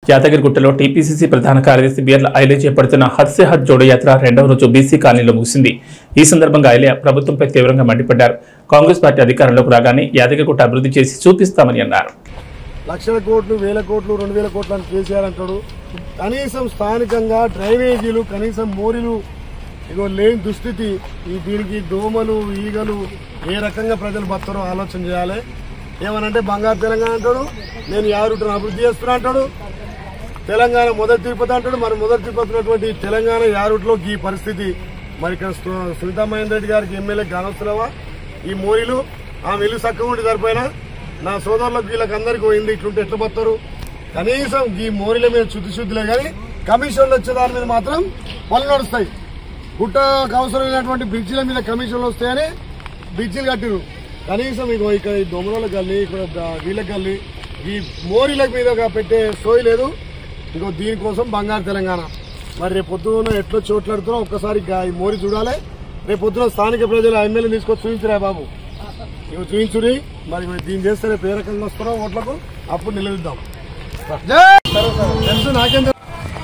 యాదగిరిగుట్టలో TPCC ప్రధాన కార్యదర్శి బిర్ల ఐలే చేపడుతున్న హద్ సే హద్ జోడో యాత్ర రెండవ రోజు బీసీ కాలనీలో ముగిసింది ఈ సందర్భంగా ఐలే ప్రభుత్వంపై తీవ్రంగా మండిపడ్డారు కాంగ్రెస్ పార్టీ అధికారంలోకి రాగానే యాదగిరిగుట్ట అభివృద్ధి చేసి చూపిస్తామని అన్నారు లక్షల కోట్లు వేల కోట్లు రెండు వేల కోట్లు అని కేసీఆర్ అంటాడు కనీసం స్థానికంగా డ్రైనేజీలు కనీసం మోరీలు ఇగో లేని దుస్థితి ఈ దీనికి దోమలు ఈగలు ఏ రకంగా ప్రజలు బతారో ఆలోచన చేయాలి ఏమనంటే బంగారు తెలంగాణ అంటాడు నేను యారుటను అభివృద్ధి చేస్తున్నా అంటాడు తెలంగాణ మొదటి తిరుపతి అంటాడు మరి మొదటి తిరుపతి ఉన్నటువంటి తెలంగాణ యారుట్లో ఈ పరిస్థితి మరి ఇక్కడ సు- సునీతా మహేందర్ రెడ్డి గారికి ఎమ్మెల్యే కానొస్తున్నావా ఈ మోరీలు ఆమె ఇల్లు చక్కగా ఉండి సరిపోయినా నా సోదరులకు వీళ్ళకి అందరికి పోయింది ఇట్లుంటే ఎట్లా పోతారు కనీసం ఈ మోరీల మీద శుద్ధి శుద్ధిలే కానీ కమిషన్లు వచ్చే దాని మీద మాత్రం పనులు నడుస్తాయి గుట్టకు అవసరమైనటువంటి బ్రిడ్జిల మీద కమిషన్లు వస్తాయని బ్రిడ్జిలు కట్టిరు కనీసం ఇగో ఇక్కడ ఈ దొమలకు గల్లి ఇక్కడ ద- వీళ్ళకి గల్లి ఈ మోరీల మీద పెట్టే సోయి లేదు ఇగో దీనికోసం బంగారు తెలంగాణ మరి రేపు పొద్దున ఎట్లా చోట్లాడుతున్నా ఒక్కసారి గా- ఈ మోరీ చూడాలి రేపు పొద్దున స్థానిక ప్రజలు ఎమ్మెల్యే తీసుకొచ్చి చూపించరా బాబు ఇవి చూపించురి మరి మరి దీన్ని చేస్తే రేపు ఏ రకంగా వస్తారో ఓట్లకు అప్పుడు నిలదిద్దాం తెలుసు నాకేం తెలుసు.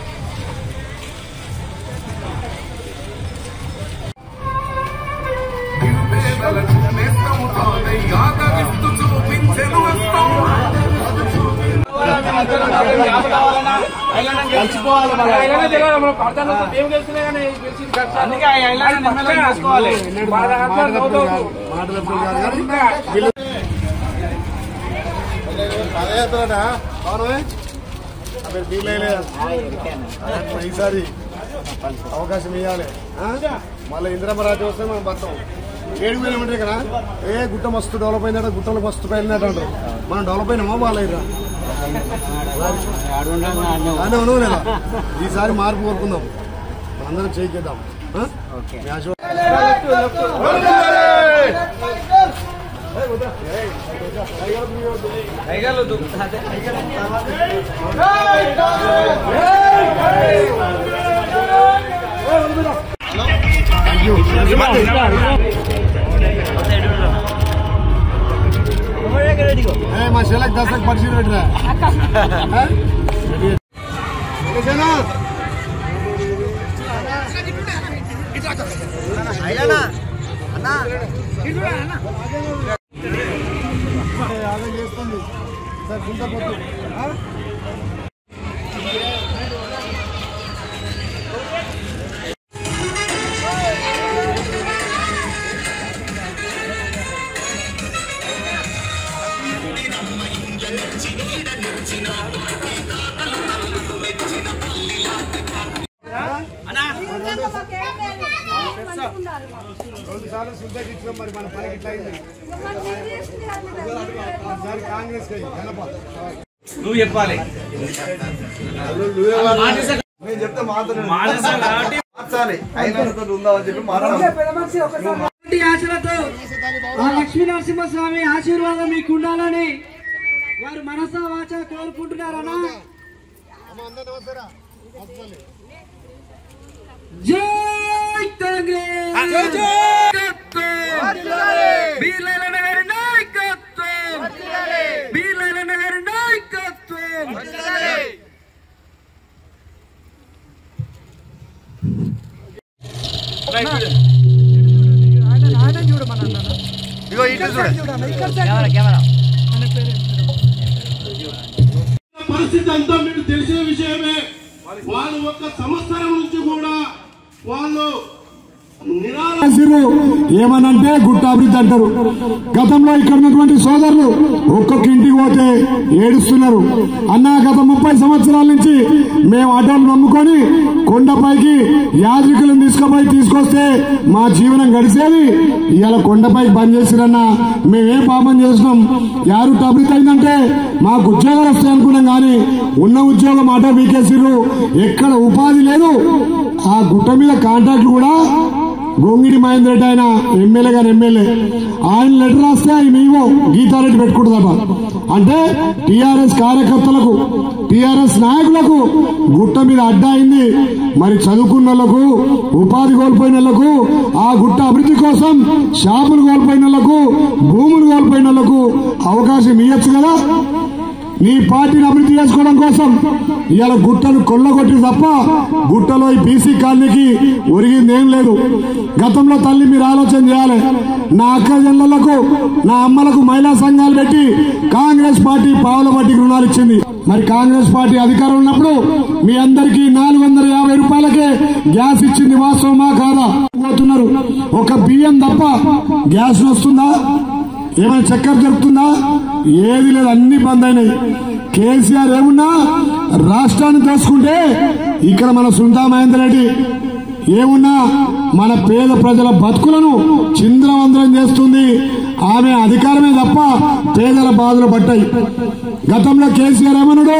మాటలప్పుడు కాదు కానీ వీళ్ళు- పాదయాత్రనా? అవునమే? ఆ పేరు వీళ్ళేలే. మరి ఈసారి అవకాశం ఇవ్వాలి మళ్ళీ ఇందిరమ్మ రాజ్యం వస్తే మనం బతాం ఏడు వేలు ఉంటాయి కదా ఏ గుట్ట మస్తు డెవలప్ అయిందట గుట్టలు మస్తు పైనట్టు అంటారు మనం డెవలప్ అయినామా వాళ్ళ అనే ఉండవు లేదా ఈసారి మార్పు కోరుకుందాం అందరం చేయిద్దాం మీ ఆశీర్వాదం ఏ, మా శిలకు దశకు పరిశీలన పెట్టరా ఆ? ఓకేనా? ఏ, అదే చేస్తుంది సార్ గుంటపొత్తు ఆ? రెండు సార్లు సిద్ధకి ఇచ్చినాం మరి మన పనికి ఇట్లా అయింది ఈసారి కాంగ్రెస్ కి వెనప నువ్వు చెప్పాలి నేను చెప్తే మాత్రం మార్చాలి అయినంత ఉందామని చెప్పి మాట్లాడాలి ఇంటి ఆశలతో ఆ లక్ష్మీ నరసింహస్వామి ఆశీర్వాదం మీకు ఉండాలని వారు మనసా వాచ కోరుకుంటున్నారన్నా జై కాంగ్రెస్ బీర్లైన గారి నాయకత్వం బీర్లైన గారి నాయకత్వం ఇగో ఇటు చూడండి పరిస్థితి అంతా మీకు తెలిసిన విషయమే వాళ్ళు ఒక్క సంవత్సరం నుంచి కూడా వాళ్ళు నిరాళ ఏమనంటే గుట్ట అభివృద్ధి అంటారు గతంలో ఇక్కడ ఉన్నటువంటి సోదరులు ఒక్కొక్క ఇంటికి పోతే ఏడుస్తున్నారు అన్న గత ముప్పై సంవత్సరాల నుంచి మేము ఆటోలు నమ్ముకొని కొండపైకి యాత్రికులను తీసుకుపోయి తీసుకొస్తే మా జీవనం గడిచేది ఇవాళ కొండపైకి బంద్ చేసిరన్న మేమేం పాపం చేసినాం యారు అభివృద్ధి అయిందంటే మాకు ఉద్యోగాలు వస్తాయి అనుకున్నాం కానీ ఉన్న ఉద్యోగం ఆటో బీకేసిర్రు ఎక్కడ ఉపాధి లేదు ఆ గుట్ట మీద కాంట్రాక్ట్ కూడా గోంగిడి మహేందర్ రెడ్డి ఆయన ఎమ్మెల్యే గారు ఎమ్మెల్యే ఆయన లెటర్ రాస్తే ఆయన ఈవో గీతారెడ్డి పెట్టుకుంటుందట అంటే టిఆర్ఎస్ కార్యకర్తలకు టిఆర్ఎస్ నాయకులకు గుట్ట మీద అడ్డా అయింది మరి చదువుకున్న వాళ్ళకు ఉపాధి కోల్పోయిన వాళ్ళకు ఆ గుట్ట అభివృద్ధి కోసం షాపులు కోల్పోయిన వాళ్ళకు భూములు కోల్పోయిన వాళ్ళకు అవకాశం ఇవ్వచ్చు కదా నీ పార్టీని అభివృద్ధి చేసుకోవడం కోసం ఇవాళ గుట్టను కొల్లగొట్టి తప్ప గుట్టలో ఈ బీసీ కాలనీకి ఒరిగిందేం లేదు గతంలో తల్లి మీరు ఆలోచన చేయాలి నా అక్క చెల్లెళ్లకు నా అమ్మలకు మహిళా సంఘాలు పెట్టి కాంగ్రెస్ పార్టీ పావుల బట్టి రుణాలు ఇచ్చింది మరి కాంగ్రెస్ పార్టీ అధికారం ఉన్నప్పుడు మీ అందరికీ నాలుగు వందల యాభై రూపాయలకే గ్యాస్ ఇచ్చింది వాస్తవమా కాదా పోతున్నారు ఒక బియ్యం తప్ప గ్యాస్ వస్తుందా ఏమైనా చక్కెర దొరుకుతుందా ఏది లేదు అన్ని బంద్ అయినాయి కేసీఆర్ ఏమున్నా రాష్ట్రాన్ని తీసుకుంటే ఇక్కడ మన సుందా మహేందర్ రెడ్డి ఏమున్నా మన పేద ప్రజల బతుకులను చింద్రవందరం చేస్తుంది ఆమె అధికారమే తప్ప పేదల బాధలు పట్టాయి గతంలో కేసీఆర్ ఏమన్నాడు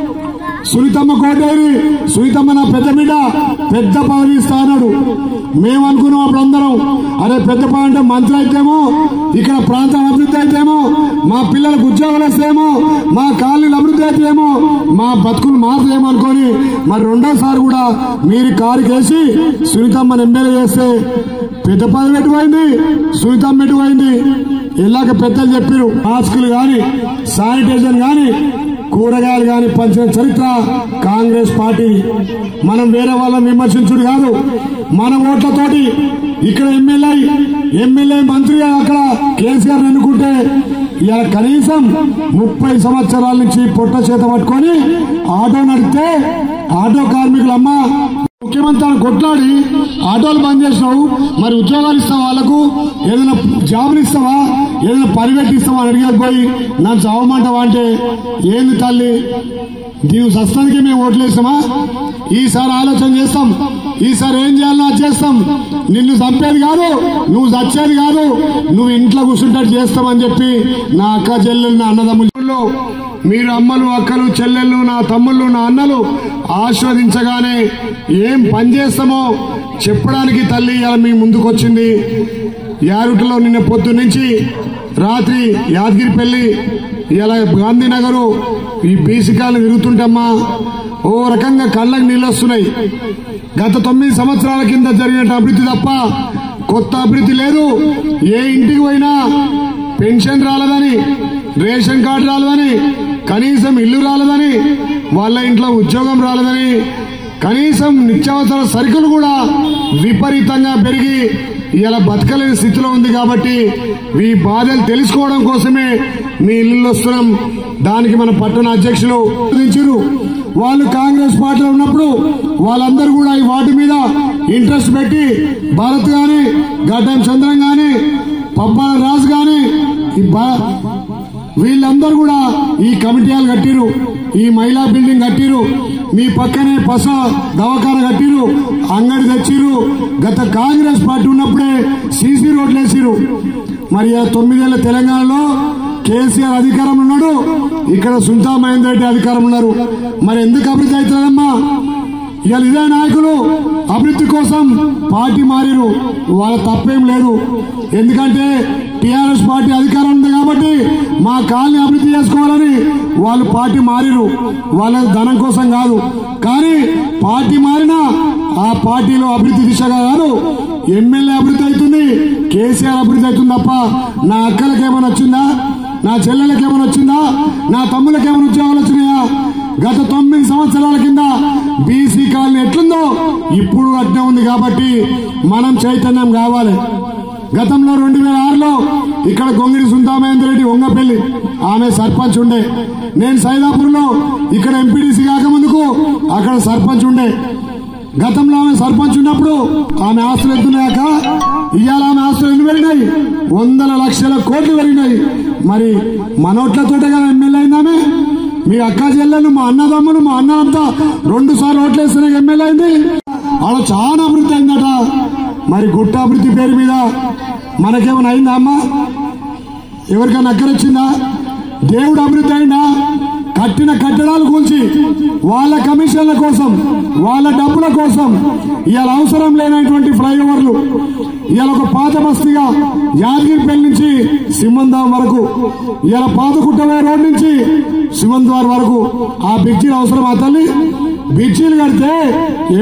సునీతమ్మ కోటేరి సునీతమ్మ నా పెద్ద బిడ్డ పెద్ద పదవి ఇస్తా అన్నాడు మేము అనుకున్నాం అప్పుడు అందరం అరే పెద్ద పదవి అంటే మంత్రి అయితేమో ఇక్కడ ప్రాంతం అభివృద్ధి అయితేమో మా పిల్లలకు ఉద్యోగాలు వస్తేమో మా కాలనీలు అభివృద్ధి అయితేమో మా బతుకులు మారుతాయేమో అనుకొని మరి రెండోసారి కూడా మీరు కారుకేసి సునీతమ్మని ఎమ్మెల్యే చేస్తే పెద్ద పదవి ఎటువైంది సునీతమ్మ ఎటువైంది ఇలాగ పెద్దలు చెప్పారు మాస్కులు గాని శానిటైజర్ గాని కూరగాయలు గాని పంచిన చరిత్ర కాంగ్రెస్ పార్టీ మనం వేరే వాళ్ళని విమర్శించుడు కాదు మన ఓట్లతోటి ఇక్కడ ఎమ్మెల్యే ఎమ్మెల్యే మంత్రిగా అక్కడ కేసీఆర్ ఎన్నుకుంటే ఇలా కనీసం ముప్పై సంవత్సరాల నుంచి పొట్ట చేత పట్టుకొని ఆటో నడిపితే ఆటో కార్మికులమ్మ ముఖ్యమంత్రి కొట్లాడి ఆటోలు బంద్ చేసినావు మరి ఉద్యోగాలు ఇస్తావా వాళ్ళకు ఏదైనా జాబులు ఇస్తావా ఏదైనా పరిగెట్టిస్తావా అని అడిగేది పోయి నన్ను చావమంటావా అంటే ఏంది తల్లి నీవు సస్తానికి మేము ఓట్లేస్తామా ఈసారి ఆలోచన చేస్తాం ఈసారి ఏం చేయాలో అది చేస్తాం నిన్ను చంపేది కాదు నువ్వు చచ్చేది కాదు నువ్వు ఇంట్లో కూర్చుంటట్టు చేస్తామని చెప్పి నా అక్క చెల్లెలు నా అన్నదమ్ములు మీరు అమ్మలు అక్కలు చెల్లెళ్ళు నా తమ్ముళ్ళు నా అన్నలు ఆస్వాదించగానే ఏం పని చేస్తామో చెప్పడానికి తల్లి ఇలా మీ ముందుకొచ్చింది యారుటలో నిన్న పొద్దు నుంచి రాత్రి యాదగిరి పెళ్లి ఇలా గాంధీనగరు ఈ బీసికాలు తిరుగుతుంటమ్మా ఓ రకంగా కళ్ళకు నీళ్ళు వస్తున్నాయి గత తొమ్మిది సంవత్సరాల కింద జరిగిన అభివృద్ధి తప్ప కొత్త అభివృద్ధి లేదు ఏ ఇంటికి పోయినా పెన్షన్ రాలేదని రేషన్ కార్డు రాలేదని కనీసం ఇల్లు రాలేదని వాళ్ళ ఇంట్లో ఉద్యోగం రాలేదని కనీసం నిత్యావసర సరుకులు కూడా విపరీతంగా పెరిగి ఇలా బతకలేని స్థితిలో ఉంది కాబట్టి ఈ బాధలు తెలుసుకోవడం కోసమే మీ ఇల్లు వస్తున్నాం దానికి మన పట్టణ అధ్యక్షులు ఆలోచించారు. వాళ్ళు కాంగ్రెస్ పార్టీలో ఉన్నప్పుడు వాళ్ళందరూ కూడా ఈ వాటి మీద ఇంట్రెస్ట్ పెట్టి భారత్ గాని గడ్డం చంద్రం గాని పబ్బాల రాజు గాని ఈ బా- వీళ్ళందరూ కూడా ఈ కమిటీలు కట్టిరు ఈ మహిళా బిల్డింగ్ కట్టిరు మీ పక్కనే పస దవాఖాన కట్టిరు అంగడి తెచ్చిరు గత కాంగ్రెస్ పార్టీ ఉన్నప్పుడే సీసీ రోడ్లు వేసిరు మరి ఆ తొమ్మిదేళ్ల తెలంగాణలో కేసీఆర్ అధికారం ఉన్నాడు ఇక్కడ సుంతా మహేందర్ రెడ్డి అధికారం ఉన్నారు మరి ఎందుకు అభివృద్ధి అవుతుందమ్మా ఇవాళ ఇదే నాయకులు అభివృద్ధి కోసం పార్టీ మారిరు వాళ్ళ తప్పేం లేదు ఎందుకంటే టిఆర్ఎస్ పార్టీ అధికారం ఉంది కాబట్టి మా కాలనీ అభివృద్ధి చేసుకోవాలని వాళ్ళు పార్టీ మారిరు వాళ్ళ ధనం కోసం కాదు కానీ పార్టీ మారినా ఆ పార్టీలో అభివృద్ధి దిశగా కాదు ఎమ్మెల్యే అభివృద్ధి అవుతుంది కేసీఆర్ అభివృద్ధి అవుతుంది తప్ప నా అక్కలకి ఏమైనా వచ్చిందా నా చెల్లెలకి ఏమైనా వచ్చిందా నా తమ్ములకి ఏమైనా ఉద్యోగాలు వచ్చినాయా గత తొమ్మిది సంవత్సరాల కింద బీసీ కాలనీ ఎట్లుందో ఇప్పుడు అట్నే ఉంది కాబట్టి మనం చైతన్యం కావాలి గతంలో రెండు వేల ఆరులో ఇక్కడ గొంగిడి సుందామహేందర్ రెడ్డి ఒంగపల్లి ఆమె సర్పంచ్ ఉండే నేను సైదాపూర్ లో ఇక్కడ ఎంపీడీసీ కాకముందుకు అక్కడ సర్పంచ్ ఉండే గతంలో ఆమె సర్పంచ్ ఉన్నప్పుడు ఆమె ఆస్తులు ఎత్తున్నాక ఇవాళ ఆమె ఆస్తులు ఎన్ని పెరిగినాయి వందల లక్షల కోట్లు పెరిగినాయి మరి మనోట్లతోటే కదా ఎమ్మెల్యే అయిందామె మీ అక్క చెల్లెలు మా అన్నదమ్ములు మా అన్న అంతా రెండు సార్లు ఓట్లేస్తేనే ఎమ్మెల్యే అయింది ఆడ చాలా అభివృద్ధి అయిందట మరి గుట్ట అభివృద్ధి పేరు మీద మనకేమైనా అయిందా అమ్మా ఎవరికైనా అక్కరొచ్చిందా దేవుడు అభివృద్ధి అయినా కట్టిన కట్టడాలు కూల్చి వాళ్ళ కమిషన్ల కోసం వాళ్ళ డబ్బుల కోసం ఇవాళ అవసరం లేనటువంటి ఫ్లైఓవర్లు ఇవాళ ఒక పాత బస్తీగా యాదగిరిపల్లి నుంచి సింహందాం వరకు ఇవాళ పాత కుట్టవే రోడ్ నుంచి సింహంద్వార్ వరకు ఆ బ్రిడ్జీలు అవసరం ఆ తల్లి బ్రిడ్జీలు కడితే